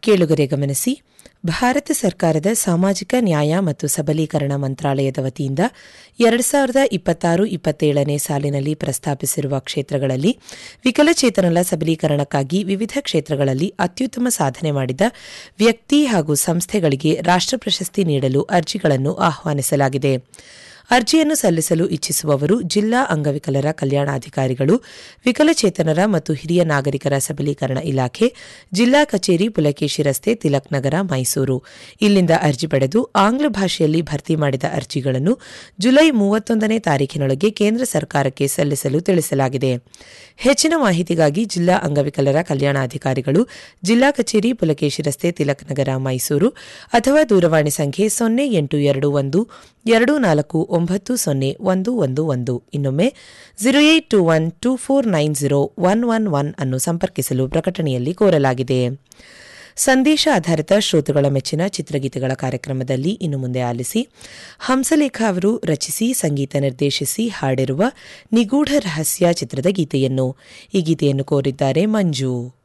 ಕೇಳುಗರೆ ಗಮನಿಸಿ ಭಾರತ ಸರ್ಕಾರದ ಸಾಮಾಜಿಕ ನ್ಯಾಯ ಮತ್ತು ಸಬಲೀಕರಣ ಮಂತ್ರಾಲಯದ ವತಿಯಿಂದ ಎರಡು ಸಾವಿರದ ಇಪ್ಪತ್ತಾರು ಇಪ್ಪತ್ತೇಳನೇ ಸಾಲಿನಲ್ಲಿ ಪ್ರಸ್ತಾಪಿಸಿರುವ ಕ್ಷೇತ್ರಗಳಲ್ಲಿ ವಿಕಲಚೇತನರ ಸಬಲೀಕರಣಕ್ಕಾಗಿ ವಿವಿಧ ಕ್ಷೇತ್ರಗಳಲ್ಲಿ ಅತ್ಯುತ್ತಮ ಸಾಧನೆ ಮಾಡಿದ ವ್ಯಕ್ತಿ ಹಾಗೂ ಸಂಸ್ಥೆಗಳಿಗೆ ರಾಷ್ಟ್ರ ಪ್ರಶಸ್ತಿ ನೀಡಲು ಅರ್ಜಿಗಳನ್ನು ಆಹ್ವಾನಿಸಲಾಗಿದೆ ಅರ್ಜಿಯನ್ನು ಸಲ್ಲಿಸಲು ಇಚ್ಛಿಸುವವರು ಜಿಲ್ಲಾ ಅಂಗವಿಕಲರ ಕಲ್ಯಾಣಾಧಿಕಾರಿಗಳು ವಿಕಲಚೇತನರ ಮತ್ತು ಹಿರಿಯ ನಾಗರಿಕರ ಸಬಲೀಕರಣ ಇಲಾಖೆ ಜಿಲ್ಲಾ ಕಚೇರಿ ಪುಲಕೇಶಿ ರಸ್ತೆ ತಿಲಕ್ ನಗರ ಮೈಸೂರು ಇಲ್ಲಿಂದ ಅರ್ಜಿ ಪಡೆದು ಆಂಗ್ಲ ಭಾಷೆಯಲ್ಲಿ ಭರ್ತಿ ಮಾಡಿದ ಅರ್ಜಿಗಳನ್ನು ಜುಲೈ ಮೂವತ್ತೊಂದನೇ ತಾರೀಖಿನೊಳಗೆ ಕೇಂದ್ರ ಸರ್ಕಾರಕ್ಕೆ ಸಲ್ಲಿಸಲು ತಿಳಿಸಲಾಗಿದೆ ಹೆಚ್ಚಿನ ಮಾಹಿತಿಗಾಗಿ ಜಿಲ್ಲಾ ಅಂಗವಿಕಲರ ಕಲ್ಯಾಣಾಧಿಕಾರಿಗಳು ಜಿಲ್ಲಾ ಕಚೇರಿ ಪುಲಕೇಶಿ ರಸ್ತೆ ತಿಲಕ್ ನಗರ ಮೈಸೂರು ಅಥವಾ ದೂರವಾಣಿ ಸಂಖ್ಯೆ ಸೊನ್ನೆ ಎಂಟು ಎರಡು ಒಂದು ಎರಡು ನಾಲ್ಕು ಒಂಬತ್ತು ಸೊನ್ನೆ ಒಂದು ಒಂದು ಒಂದು ಇನ್ನೊಮ್ಮೆ zero eight two one two four nine zero one one one ಅನ್ನು ಸಂಪರ್ಕಿಸಲು ಪ್ರಕಟಣೆಯಲ್ಲಿ ಕೋರಲಾಗಿದೆ ಸಂದೇಶ ಆಧಾರಿತ ಶ್ರೋತೃಗಳ ಮೆಚ್ಚಿನ ಚಿತ್ರಗೀತೆಗಳ ಕಾರ್ಯಕ್ರಮದಲ್ಲಿ ಇನ್ನು ಮುಂದೆ ಆಲಿಸಿ ಹಂಸಲೇಖ ಅವರು ರಚಿಸಿ ಸಂಗೀತ ನಿರ್ದೇಶಿಸಿ ಹಾಡಿರುವ ನಿಗೂಢ ರಹಸ್ಯ ಚಿತ್ರದ ಗೀತೆಯನ್ನು ಈ ಗೀತೆಯನ್ನು ಕೋರಿದ್ದಾರೆ ಮಂಜು